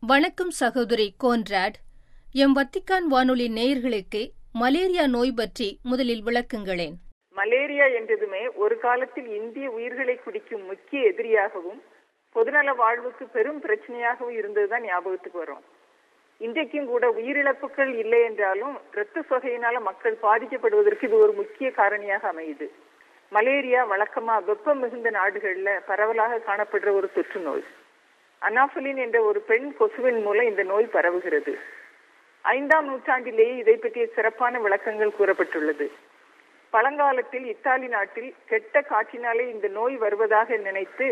வணக்கம் சகோதரி Konrad M Vatican வானொலி நேயர்களுக்கு மலேரியா நோய் பற்றி முதலில் விளக்குங்களேன் மலேரியா என்றதுமே ஒரு காலத்தில் இந்திய உயிர்களை குடிக்கும் முக்கிய எதிரியாகவும் பொதுநல வாழ்வுக்கு பெரும் பிரச்சனையாகவும் இருந்ததுதான் ஞாபகத்துக்கு வரும் இன்றைக்கும் கூட உயிரிழப்புகள் இல்லை என்றாலும் இரத்த சொகையினால மக்கள் பாதிக்கப்படுவதற்கு இது ஒரு முக்கிய காரணியாக அமையுது மலேரியா வழக்கமா வெப்பம் மிகுந்த நாடுகள்ல பரவலாக காணப்படுற ஒரு தொற்று நோய் அனாஃபலின் என்ற ஒரு பெண் கொசுவின் மூலம் இந்த நோய் பரவுகிறது ஐந்தாம் நூற்றாண்டிலேயே இதை பற்றிய சிறப்பான விளக்கங்கள் கூறப்பட்டுள்ளது பழங்காலத்தில் இத்தாலி நாட்டில் கெட்ட காற்றினாலே இந்த நோய் வருவதாக நினைத்து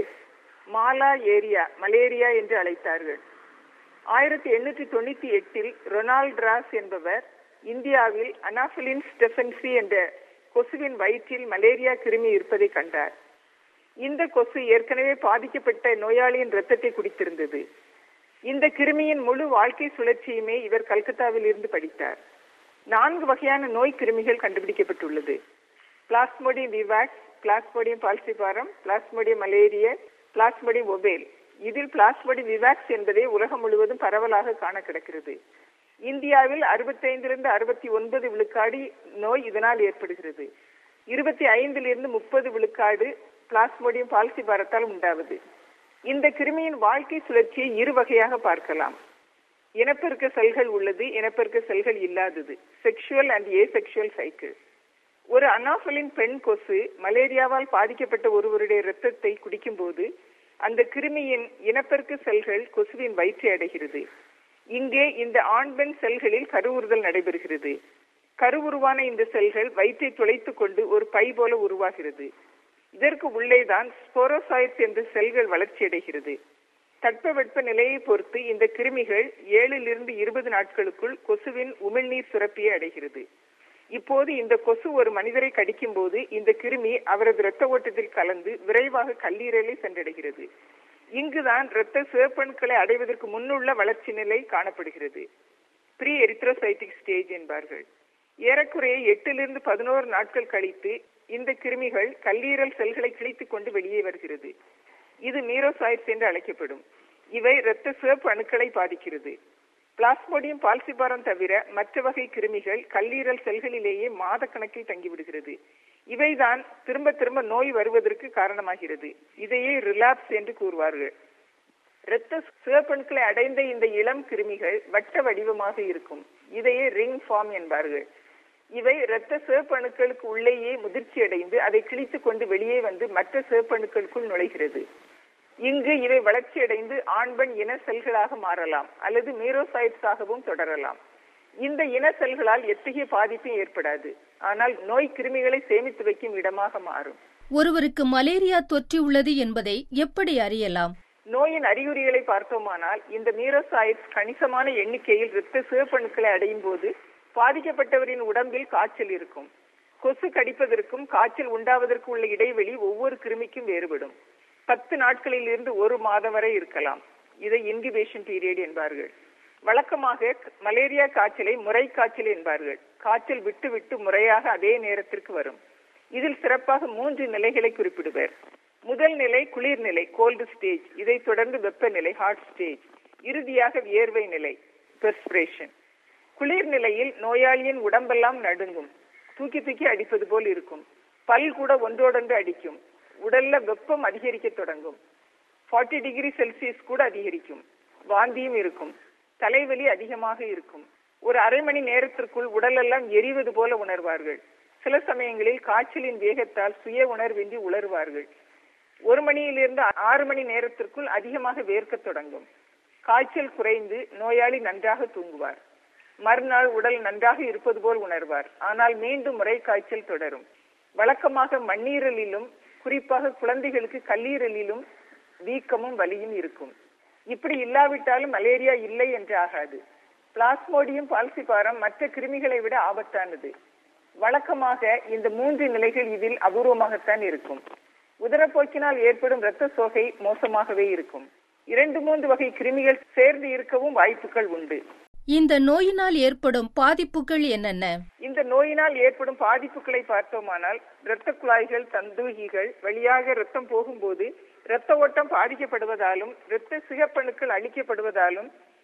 மாலா ஏரியா மலேரியா என்று அழைத்தார்கள் ஆயிரத்தி எண்ணூற்றி தொண்ணூத்தி எட்டில் ரொனால்ட் ராஸ் என்பவர் இந்தியாவில் அனாஃபிலின் ஸ்டெஃபன்சி என்ற கொசுவின் வயிற்றில் மலேரியா கிருமி இருப்பதை கண்டார் இந்த கொசு ஏற்கனவே பாதிக்கப்பட்ட நோயாளியின் ரத்தத்தை குடித்திருந்தது இந்த கிருமியின் முழு வாழ்க்கை சுழற்சியுமே இவர் கல்கத்தாவில் இருந்து படித்தார் நான்கு வகையான நோய் கிருமிகள் கண்டுபிடிக்கப்பட்டுள்ளது plasmodium vivax plasmodium falciparum plasmodium malariae plasmodium ovale இதில் பிளாஸ்மோடியம் விவாக்ஸ் என்பதே உலகம் முழுவதும் பரவலாக காண கிடக்கிறது இந்தியாவில் அறுபத்தைந்திலிருந்து அறுபத்தி ஒன்பது விழுக்காடு நோய் இதனால் ஏற்படுகிறது இருபத்தி ஐந்திலிருந்து முப்பது விழுக்காடு பிளாஸ்மோடியம் பால்சிபாரத்தால் உண்டாவது இந்த கிருமியின் வாழ்க்கை சுழற்சியை இரு வகையாக பார்க்கலாம் இனப்பெருக்க செல்கள் உள்ளது இனப்பெருக்க செல்கள் இல்லாதது sexual and asexual cycle ஒரு அனாஃபலின் பெண் கொசு மலேரியாவால் பாதிக்கப்பட்ட ஒருவருடைய இரத்தத்தை குடிக்கும்போது அந்த கிருமியின் இனப்பெருக்க செல்கள் கொசுவின் வயிற்றை அடைகிறது இங்கே இந்த ஆண் பெண் செல்களில் கருவுறுதல் நடைபெறுகிறது கருவுருவான இந்த செல்கள் வயிற்றை துளைத்துக் கொண்டு ஒரு பை போல உருவாகிறது இதற்கு உள்ளேதான் ஸ்போரோசாய்ட்ஸ் என்ற செல்கள் வளர்ச்சியடைகிறது தட்பவெட்ப நிலையை பொறுத்து இந்த கிருமிகள் ஏழிலிருந்து இருபது நாட்களுக்குள் கொசுவின் உமிழ்நீர் சுரப்பியை அடைகிறது இப்போது இந்த கொசு ஒரு மனிதரை கடிக்கும் போது இந்த கிருமி அவரது இரத்த ஓட்டத்தில் கலந்து விரைவாக கல்லீரலை சென்றடைகிறது இங்குதான் இரத்த சிவப்பணுக்களை அடைவதற்கு முன்னுள்ள வளர்ச்சி நிலை காணப்படுகிறது ப்ரீ எரித்ரோசைட்டிக் ஸ்டேஜ் என்பார்கள் ஏறக்குறைய எட்டிலிருந்து பதினோரு நாட்கள் கழித்து இந்த கிருமிகள் கல்லீரல் செல்களை கிழித்துக் கொண்டு வெளியே வருகிறது இது மீரோசாய்ட்ஸ் என்று அழைக்கப்படும் இவை இரத்த சிவப்பு அணுக்களை பாதிக்கிறது பிளாஸ்மோடியம் பால்சிபாரம் தவிர மற்ற வகை கிருமிகள் கல்லீரல் செல்களிலேயே மாத கணக்கில் தங்கிவிடுகிறது இவைதான் திரும்ப திரும்ப நோய் வருவதற்கு காரணமாகிறது இதையே ரிலாப்ஸ் என்று கூறுவார்கள் இரத்த சிவப்பணுக்களை அடைந்த இந்த இளம் கிருமிகள் வட்ட வடிவமாக இருக்கும் இதையே ரிங் ஃபார்ம் என்பார்கள் இவை இரத்த சிவப்பணுக்களுக்கு உள்ளேயே முதிர்ச்சி அடைந்து அதை கிழித்து கொண்டு வெளியே வந்து மற்ற சிவப்பணுக்களுக்குள் நுழைகிறது இங்கு இவை வளர்ச்சியடைந்து ஆண் பெண் இன செல்களாக மாறலாம் அல்லது மீரோசைட்ஸாகவும் தொடரலாம் இந்த இன செல்களால் எத்தகைய பாதிப்பும் ஏற்படாது ஆனால் நோய் கிருமிகளை சேமித்து வைக்கும் இடமாக மாறும் ஒருவருக்கு மலேரியா தொற்றி உள்ளது என்பதை எப்படி அறியலாம் நோயின் அறிகுறிகளை பார்த்தோமானால் இந்த மீரோசாய்ட்ஸ் கணிசமான எண்ணிக்கையில் இரத்த சிவப்பணுக்களை அடையும் போது பாதிக்கப்பட்டவரின் உடம்பில் காய்ச்சல் இருக்கும் கொசு கடிப்பதற்கும் காய்ச்சல் உண்டாவதற்கு உள்ள இடைவெளி ஒவ்வொரு கிருமிக்கும் வேறுபடும் பத்து நாட்களில் இருந்து ஒரு மாதம் வரை இருக்கலாம் இதை இன்குபேஷன் பீரியட் என்பார்கள் வழக்கமாக மலேரியா காய்ச்சலை முறை காய்ச்சல் என்பார்கள் காய்ச்சல் விட்டு விட்டு முறையாக அதே நேரத்திற்கு வரும் இதில் சிறப்பாக மூன்று நிலைகளை குறிப்பிடுவர் முதல் நிலை குளிர்நிலை கோல்டு ஸ்டேஜ் இதை தொடர்ந்து வெப்பநிலை ஹாட் ஸ்டேஜ் இறுதியாக வியர்வை நிலை பெர்ஸ்பிரேஷன் குளிர் நிலையில் நோயாளியின் உடம்பெல்லாம் நடுங்கும் தூக்கி தூக்கி அடிப்பது போல் இருக்கும் பல் கூட ஒன்றோடொன்று அடிக்கும் உடல்ல வெப்பம் அதிகரிக்க தொடங்கும் ஃபார்ட்டி டிகிரி செல்சியஸ் கூட அதிகரிக்கும் வாந்தியும் இருக்கும் தலைவலி அதிகமாக இருக்கும் ஒரு அரை மணி நேரத்திற்குள் உடலெல்லாம் எரிவது போல உணர்வார்கள் சில சமயங்களில் காய்ச்சலின் வேகத்தால் சுய உணர்வின்றி உளறுவார்கள் ஒரு மணியிலிருந்து ஆறு மணி நேரத்திற்குள் அதிகமாக வேர்க்க தொடங்கும் காய்ச்சல் குறைந்து நோயாளி நன்றாக தூங்குவார் மறுநாள் உடல் நன்றாக இருப்பது போல் உணர்வார் ஆனால் மீண்டும் முறை காய்ச்சல் தொடரும் வழக்கமாக மண்ணீரலிலும் குறிப்பாக குழந்தைகளுக்கு கல்லீரலிலும் வீக்கமும் வலியும் இருக்கும் இப்படி இல்லாவிட்டாலும் மலேரியா இல்லை என்று ஆகாது பிளாஸ்மோடியம் பால்சிபாரம் மற்ற கிருமிகளை விட ஆபத்தானது வழக்கமாக இந்த மூன்று நிலைகள் இதில் அபூர்வமாகத்தான் இருக்கும் உதரப்போக்கினால் ஏற்படும் இரத்த சோகை மோசமாகவே இருக்கும் இரண்டு மூன்று வகை கிருமிகள் சேர்ந்து இருக்கவும் வாய்ப்புகள் உண்டு இந்த நோயினால் ஏற்படும் பாதிப்புகள் என்னென்ன இந்த நோயினால் ஏற்படும் பாதிப்புகளை பார்த்தோமானால் இரத்த குழாய்கள் தந்தூகிகள் வழியாக இரத்தம் போகும்போது இரத்த ஓட்டம் பாதிக்கப்படுவதாலும் இரத்த சிகப்பணுக்கள் அழிக்கப்படுவதாலும்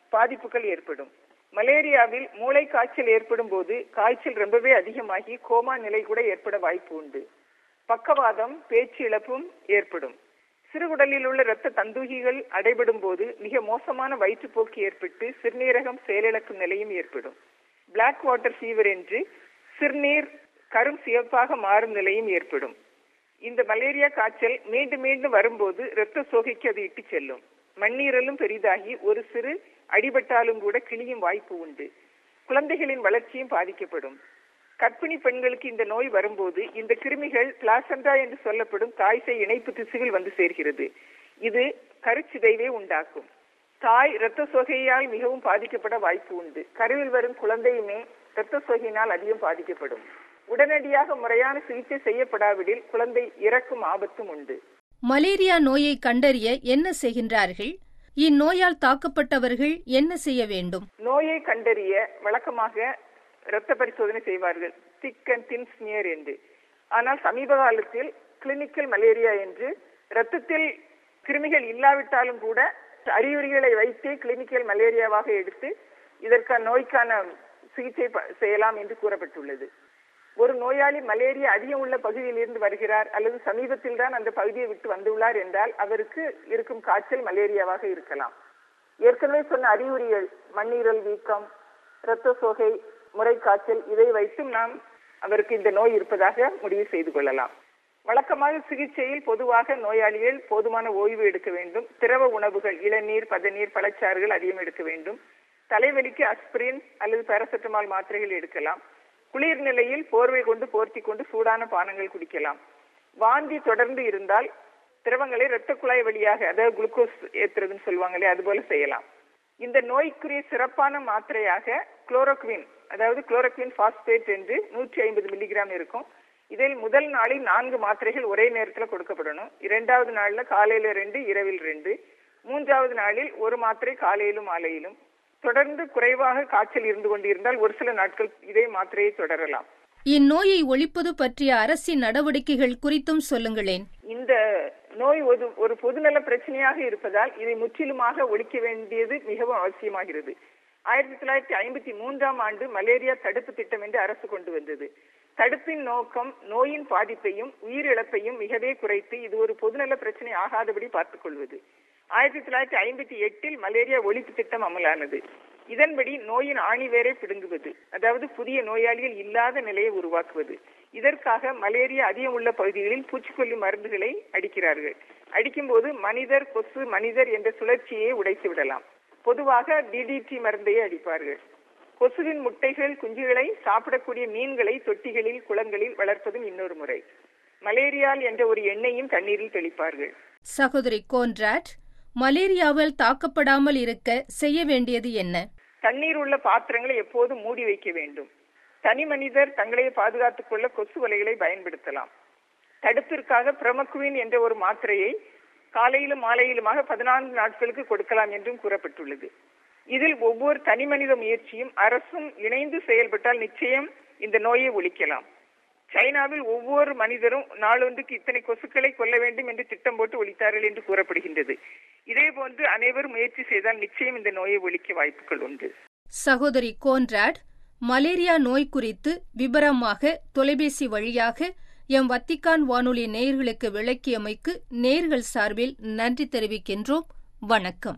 பாதிப்புகள் ஏற்படும் மலேரியாவில் மூளை காய்ச்சல் ஏற்படும் போது காய்ச்சல் ரொம்பவே அதிகமாகி கோமா நிலை கூட ஏற்பட வாய்ப்பு உண்டு பக்கவாதம் பேச்சு இழப்பும் ஏற்படும் சிறுகுடலில் உள்ள இரத்த தந்தூகிகள் அடைபடும் போது மிக மோசமான வயிற்றுப்போக்கு ஏற்பட்டு சிறுநீரகம் செயலிழக்கும் நிலையும் ஏற்படும் பிளாக் வாட்டர் ஃபீவர் என்று சிறுநீர் கரும் சிவப்பாக மாறும் நிலையும் ஏற்படும் இந்த மலேரியா காய்ச்சல் மீண்டும் மீண்டும் வரும்போது இரத்த சோகைக்கு அது இட்டு செல்லும் மண்ணீரலும் பெரிதாகி ஒரு சிறு அடிபட்டாலும் கூட கிளியும் வாய்ப்பு உண்டு குழந்தைகளின் வளர்ச்சியும் பாதிக்கப்படும் கர்ப்பிணி பெண்களுக்கு இந்த நோய் வரும்போது இந்த கிருமிகள் பிளாசண்டா என்று சொல்லப்படும் தாய்சை இணைப்பு திசுவில் வந்து சேர்கிறது இது கருச்சிதைவை உண்டாக்கும் தாய் இரத்த சோகையால் மிகவும் பாதிக்கப்பட வாய்ப்பு உண்டு கருவில் வரும் குழந்தையுமே இரத்த சோகையினால் அதிகம் பாதிக்கப்படும் உடனடியாக முறையான சிகிச்சை செய்யப்படாவிடில் குழந்தை இறக்கும் ஆபத்தும் உண்டு மலேரியா நோயை கண்டறிய என்ன செய்கின்றார்கள் இந்நோயால் தாக்கப்பட்டவர்கள் என்ன செய்ய வேண்டும் நோயை கண்டறிய வழக்கமாக இரத்த பரிசோதனை செய்வார்கள் திக் அண்ட் தின் ஸ்மியர் என்று ஆனால் சமீப காலத்தில் கிளினிக்கல் மலேரியா என்று இரத்தத்தில் கிருமிகள் இல்லாவிட்டாலும் கூட அறிகுறிகளை வைத்தே கிளினிக்கல் மலேரியாவாக எடுத்து இதற்கான நோய்க்கான சிகிச்சை செய்யலாம் என்று கூறப்பட்டுள்ளது ஒரு நோயாளி மலேரியா அதிகம் உள்ள பகுதியில் இருந்து வருகிறார் அல்லது சமீபத்தில் தான் அந்த பகுதியை விட்டு வந்துள்ளார் என்றால் அவருக்கு இருக்கும் காய்ச்சல் மலேரியாவாக இருக்கலாம் ஏற்கனவே சொன்ன அறிகுறிகள் மண்ணீரல் வீக்கம் இரத்த சோகை முறை காய்ச்சல் இதை வைத்தும் நாம் அவருக்கு இந்த நோய் இருப்பதாக முடிவு செய்து கொள்ளலாம் வழக்கமாக சிகிச்சையில் பொதுவாக நோயாளிகள் போதுமான ஓய்வு எடுக்க வேண்டும் திரவ உணவுகள் இளநீர் பதநீர் பழச்சாறுகள் அதிகம் எடுக்க வேண்டும் தலைவலிக்கு அஸ்பிரின் அல்லது பாராசெட்டமால் மாத்திரைகள் எடுக்கலாம் குளிர் நிலையில் போர்வை கொண்டு போர்த்தி கொண்டு சூடான பானங்கள் குடிக்கலாம் வாந்தி தொடர்ந்து இருந்தால் திரவங்களை இரத்த குழாய் வழியாக அதாவது குளுக்கோஸ் ஏத்துறதுன்னு சொல்லுவாங்களே அது போல செய்யலாம் இந்த நோய்க்குரிய சிறப்பான மாத்திரையாக குளோரோக்வின் அதாவது குளோரோக்வின் பாஸ்பேட் என்று நூற்றி ஐம்பது மில்லிகிராம் இருக்கும் இதில் முதல் நாளில் நான்கு மாத்திரைகள் ஒரே நேரத்தில் கொடுக்கப்படணும் இரண்டாவது நாள்ல காலையில ரெண்டு இரவில் ரெண்டு மூன்றாவது நாளில் ஒரு மாத்திரை காலையிலும் மாலையிலும் தொடர்ந்து குறைவாக காய்ச்சல் இருந்து கொண்டிருந்தால் ஒரு சில நாட்கள் இதே மாத்திரையை தொடரலாம் இந்நோயை ஒழிப்பது பற்றிய அரசின் நடவடிக்கைகள் குறித்தும் சொல்லுங்களேன் இந்த நோய் ஒரு ஒரு பொதுநல பிரச்சனையாக இருப்பதால் இதை முற்றிலுமாக ஒழிக்க வேண்டியது மிகவும் அவசியமாகிறது ஆயிரத்தி தொள்ளாயிரத்தி ஐம்பத்தி மூன்றாம் ஆண்டு மலேரியா தடுப்பு திட்டம் என்று அரசு கொண்டு வந்தது தடுப்பின் நோக்கம் நோயின் பாதிப்பையும் உயிரிழப்பையும் மிகவே குறைத்து இது ஒரு பொதுநல பிரச்சனை ஆகாதபடி பார்த்துக் கொள்வது ஆயிரத்தி தொள்ளாயிரத்தி ஐம்பத்தி எட்டில் மலேரியா ஒழிப்பு திட்டம் அமலானது இதன்படி நோயின் ஆணிவேரை பிடுங்குவது அதாவது புதிய நோயாளிகள் இல்லாத நிலையை உருவாக்குவது இதற்காக மலேரியா அதிகம் உள்ள பகுதிகளில் பூச்சிக்கொல்லி மருந்துகளை அடிக்கிறார்கள் அடிக்கும்போது மனிதர் கொசு மனிதர் என்ற சுழற்சியை உடைத்து விடலாம் பொதுவாக டிடிடி மருந்தையே அடிப்பார்கள் கொசுவின் முட்டைகள் குஞ்சுகளை சாப்பிடக்கூடிய மீன்களை தொட்டிகளில் குளங்களில் வளர்ப்பதும் இன்னொரு முறை மலேரியால் என்ற ஒரு எண்ணெயும் தண்ணீரில் தெளிப்பார்கள் சகோதரி கோன்ராட் மலேரியாவால் தாக்கப்படாமல் இருக்க செய்ய வேண்டியது என்ன தண்ணீர் உள்ள பாத்திரங்களை எப்போதும் மூடி வைக்க வேண்டும் தனி மனிதர் தங்களை பாதுகாத்துக் கொள்ள கொசு வலைகளை பயன்படுத்தலாம் தடுப்பிற்காக பிரமக்குவின் என்ற ஒரு மாத்திரையை காலையிலும் மாலையிலுமாக பதினான்கு நாட்களுக்கு கொடுக்கலாம் என்றும் கூறப்பட்டுள்ளது இதில் ஒவ்வொரு தனி மனித முயற்சியும் அரசும் இணைந்து செயல்பட்டால் நிச்சயம் இந்த நோயை ஒழிக்கலாம் சைனாவில் ஒவ்வொரு மனிதரும் நாளொன்றுக்கு இத்தனை கொசுக்களை கொல்ல வேண்டும் என்று திட்டம் போட்டு ஒழித்தார்கள் என்று கூறப்படுகின்றது இதே போன்று அனைவரும் முயற்சி செய்தால் நிச்சயம் இந்த நோயை ஒழிக்க வாய்ப்புகள் உண்டு சகோதரி கோன்ராட் மலேரியா நோய் குறித்து விபரமாக தொலைபேசி வழியாக எம் வத்திக்கான் வானொலி நேயர்களுக்கு விளக்கியமைக்கு நேர்கள் சார்பில் நன்றி தெரிவிக்கின்றோம் வணக்கம்